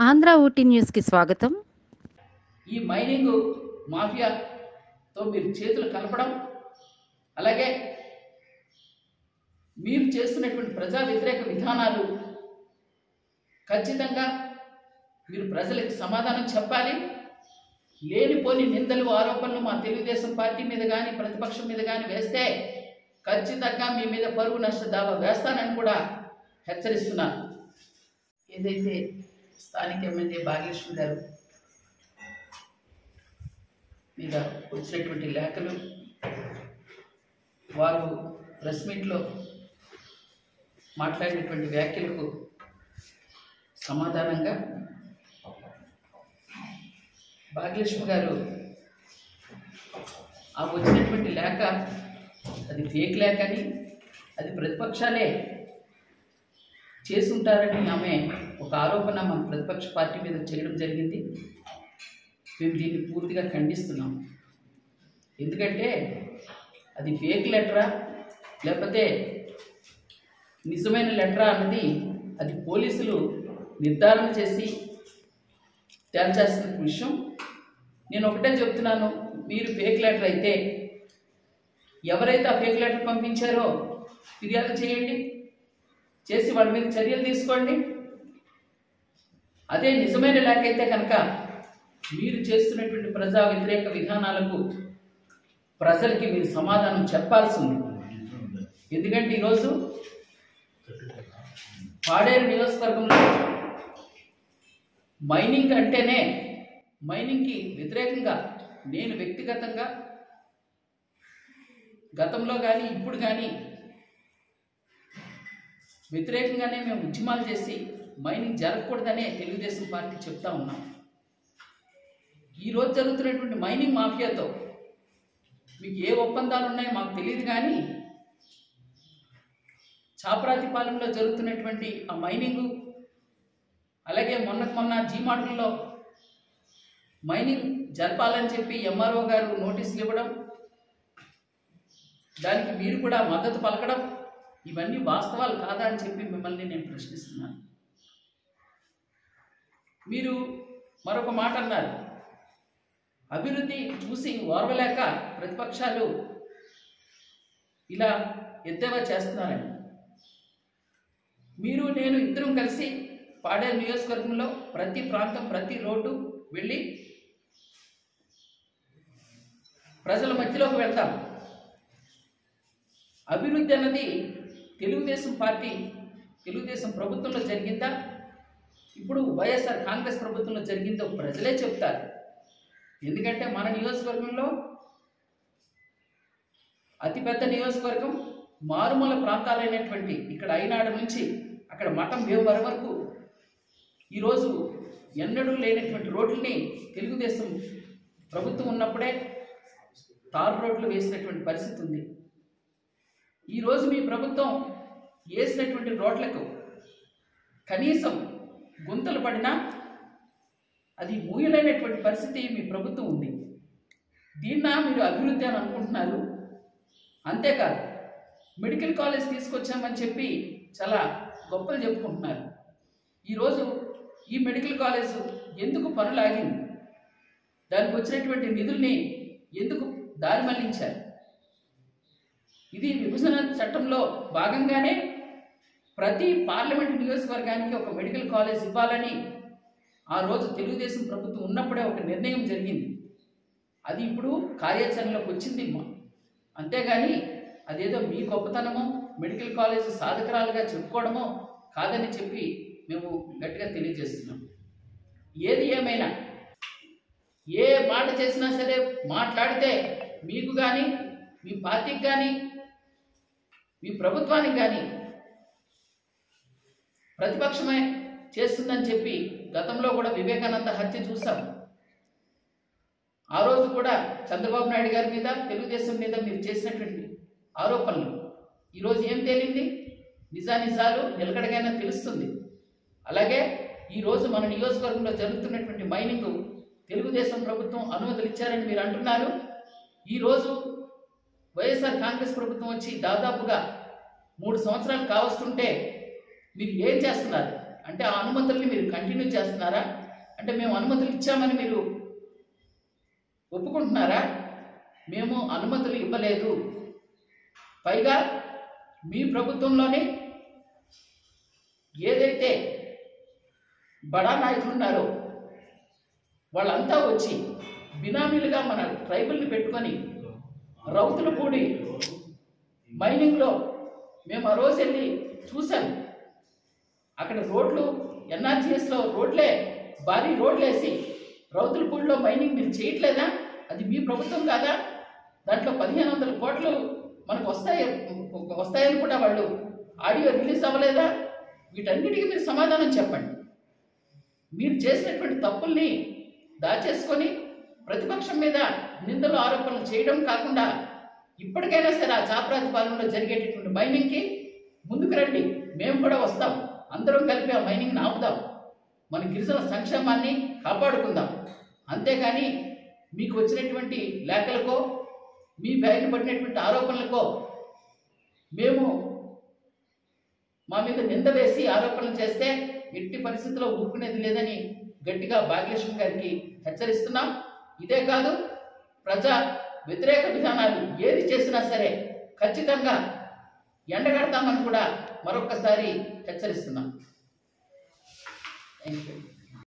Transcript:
ఆంధ్ర ఊటీ న్యూస్కి స్వాగతం ఈ మైనింగ్ మాఫియాతో మీరు చేతులు కలపడం అలాగే మీరు చేస్తున్నటువంటి ప్రజా వ్యతిరేక విధానాలు ఖచ్చితంగా మీరు ప్రజలకు సమాధానం చెప్పాలి లేనిపోని నిందలు ఆరోపణలు మా తెలుగుదేశం పార్టీ మీద కానీ ప్రతిపక్షం మీద కానీ వేస్తే ఖచ్చితంగా మీ మీద పరువు నష్ట దావా వేస్తానని కూడా హెచ్చరిస్తున్నాను ఏదైతే స్థానిక ఎమ్మెల్యే భాగ్యలక్ష్మి గారు మీద వచ్చినటువంటి లేఖలు వారు ప్రెస్ మీట్లో మాట్లాడినటువంటి వ్యాఖ్యలకు సమాధానంగా భాగ్యలక్ష్మి గారు ఆ వచ్చినటువంటి లేఖ అది ఫేక్ లేఖ అని అది ప్రతిపక్షాలే చేసుంటారని ఆమె ఒక ఆరోపణ మన ప్రతిపక్ష పార్టీ మీద చేయడం జరిగింది మేము దీన్ని పూర్తిగా ఖండిస్తున్నాం ఎందుకంటే అది ఫేక్ లెటరా లేకపోతే నిజమైన లెటరా అన్నది అది పోలీసులు నిర్ధారణ చేసి తేల్చాల్సిన విషయం నేను ఒకటే చెప్తున్నాను మీరు ఫేక్ లెటర్ అయితే ఎవరైతే ఆ ఫేక్ లెటర్ పంపించారో ఫిర్యాదు చేయండి చేసి వాళ్ళ మీద చర్యలు తీసుకోండి అదే నిజమైన లేఖ అయితే కనుక మీరు చేస్తున్నటువంటి ప్రజా వ్యతిరేక విధానాలకు ప్రజలకి మీరు సమాధానం చెప్పాల్సి ఉంది ఎందుకంటే ఈరోజు పాడేరు నియోజకవర్గంలో మైనింగ్ అంటేనే మైనింగ్కి వ్యతిరేకంగా నేను వ్యక్తిగతంగా గతంలో కానీ ఇప్పుడు కానీ వ్యతిరేకంగానే మేము ఉద్యమాలు చేసి మైనింగ్ జరగకూడదనే తెలుగుదేశం పార్టీ చెప్తా ఉన్నాం ఈరోజు జరుగుతున్నటువంటి మైనింగ్ మాఫియాతో మీకు ఏ ఒప్పందాలు ఉన్నాయో మాకు తెలియదు కానీ చాపరాతిపాలెంలో జరుగుతున్నటువంటి ఆ మైనింగు అలాగే మొన్నకు మొన్న జీమాటల్లో మైనింగ్ జరపాలని చెప్పి ఎంఆర్ఓ గారు నోటీసులు ఇవ్వడం దానికి మీరు కూడా మద్దతు పలకడం ఇవన్నీ వాస్తవాలు కాదా అని చెప్పి మిమ్మల్ని నేను ప్రశ్నిస్తున్నాను మీరు మరొక మాట అన్నారు అభివృద్ధి చూసి ఓర్వలేక ప్రతిపక్షాలు ఇలా ఎద్దేవా చేస్తున్నారని మీరు నేను ఇద్దరం కలిసి పాడేరు నియోజకవర్గంలో ప్రతి ప్రాంతం ప్రతి రోడ్డు వెళ్ళి ప్రజల మధ్యలోకి వెళ్తాం అభివృద్ధి అన్నది తెలుగుదేశం పార్టీ తెలుగుదేశం ప్రభుత్వంలో జరిగిందా ఇప్పుడు వైఎస్ఆర్ కాంగ్రెస్ ప్రభుత్వంలో జరిగిందో ప్రజలే చెప్తారు ఎందుకంటే మన నియోజకవర్గంలో అతిపెద్ద నియోజకవర్గం మారుమూల ప్రాంతాలైనటువంటి ఇక్కడ అయినాడు నుంచి అక్కడ మఠం భీమవరం వరకు ఈరోజు ఎన్నడూ లేనటువంటి రోడ్లని తెలుగుదేశం ప్రభుత్వం ఉన్నప్పుడే తారు రోడ్లు వేసినటువంటి పరిస్థితి ఉంది ఈరోజు మీ ప్రభుత్వం వేసినటువంటి రోడ్లకు కనీసం గుంతలు పడినా అది మూయలేనటువంటి పరిస్థితి మీ ప్రభుత్వం ఉంది దీన్న మీరు అభివృద్ధి అని అనుకుంటున్నారు అంతేకాదు మెడికల్ కాలేజ్ తీసుకొచ్చామని చెప్పి చాలా గొప్పలు చెప్పుకుంటున్నారు ఈరోజు ఈ మెడికల్ కాలేజ్ ఎందుకు పనులాగింది దానికి వచ్చినటువంటి నిధుల్ని ఎందుకు దారి మళ్లించారు ఇది విభజన చట్టంలో భాగంగానే ప్రతి పార్లమెంట్ నియోజకవర్గానికి ఒక మెడికల్ కాలేజ్ ఇవ్వాలని ఆ రోజు తెలుగుదేశం ప్రభుత్వం ఉన్నప్పుడే ఒక నిర్ణయం జరిగింది అది ఇప్పుడు కార్యాచరణలోకి వచ్చింది మా- అంతేగాని అదేదో మీ గొప్పతనమో మెడికల్ కాలేజ్ సాధకరాలుగా చెప్పుకోవడమో కాదని చెప్పి మేము గట్టిగా తెలియజేస్తున్నాం ఏది ఏమైనా ఏ మాట చేసినా సరే మాట్లాడితే మీకు కానీ మీ పార్టీకి కానీ మీ ప్రభుత్వానికి కానీ ప్రతిపక్షమే చేస్తుందని చెప్పి గతంలో కూడా వివేకానంద హత్య చూసాం ఆ రోజు కూడా చంద్రబాబు నాయుడు గారి మీద తెలుగుదేశం మీద మీరు చేసినటువంటి ఆరోపణలు ఈరోజు ఏం తేలింది నిజానిజాలు నిలకడగానే తెలుస్తుంది అలాగే ఈరోజు మన నియోజకవర్గంలో జరుగుతున్నటువంటి మైనింగ్ తెలుగుదేశం ప్రభుత్వం అనుమతులు ఇచ్చారని మీరు అంటున్నారు ఈరోజు వైఎస్ఆర్ కాంగ్రెస్ ప్రభుత్వం వచ్చి దాదాపుగా మూడు సంవత్సరాలు కావస్తుంటే మీరు ఏం చేస్తున్నారు అంటే ఆ అనుమతుల్ని మీరు కంటిన్యూ చేస్తున్నారా అంటే మేము అనుమతులు ఇచ్చామని మీరు ఒప్పుకుంటున్నారా మేము అనుమతులు ఇవ్వలేదు పైగా మీ ప్రభుత్వంలోనే ఏదైతే బడా నాయకులు ఉన్నారో వాళ్ళంతా వచ్చి బినామీలుగా మన ట్రైబుల్ని పెట్టుకొని రౌతులు కూడి మైనింగ్లో మేము ఆ రోజు వెళ్ళి చూసాం అక్కడ రోడ్లు ఎన్ఆర్జీఎస్లో రోడ్లే భారీ రోడ్లు వేసి రౌతులపూడిలో మైనింగ్ మీరు చేయట్లేదా అది మీ ప్రభుత్వం కాదా దాంట్లో పదిహేను వందల కోట్లు మనకు వస్తాయి వస్తాయని కూడా వాళ్ళు ఆడియో రిలీజ్ అవ్వలేదా వీటన్నిటికీ మీరు సమాధానం చెప్పండి మీరు చేసినటువంటి తప్పుల్ని దాచేసుకొని ప్రతిపక్షం మీద నిందలు ఆరోపణలు చేయడం కాకుండా ఇప్పటికైనా సరే ఆ చాపరాతి పాలనలో జరిగేటటువంటి మైనింగ్కి ముందుకు రండి మేము కూడా వస్తాం అందరం కలిపి ఆ మైనింగ్ని ఆపుదాం మన గిరిజన సంక్షేమాన్ని కాపాడుకుందాం అంతేకాని మీకు వచ్చినటువంటి లేఖలకో మీ పైన పడినటువంటి ఆరోపణలకో మేము మా మీద నింద వేసి ఆరోపణలు చేస్తే ఎట్టి పరిస్థితుల్లో ఊరుకునేది లేదని గట్టిగా భాగ్యలక్ష్మి గారికి హెచ్చరిస్తున్నాం ఇదే కాదు ప్రజా వ్యతిరేక విధానాలు ఏది చేసినా సరే ఖచ్చితంగా ఎండగడతామని కూడా మరొక్కసారి హెచ్చరిస్తున్నాం థ్యాంక్ యూ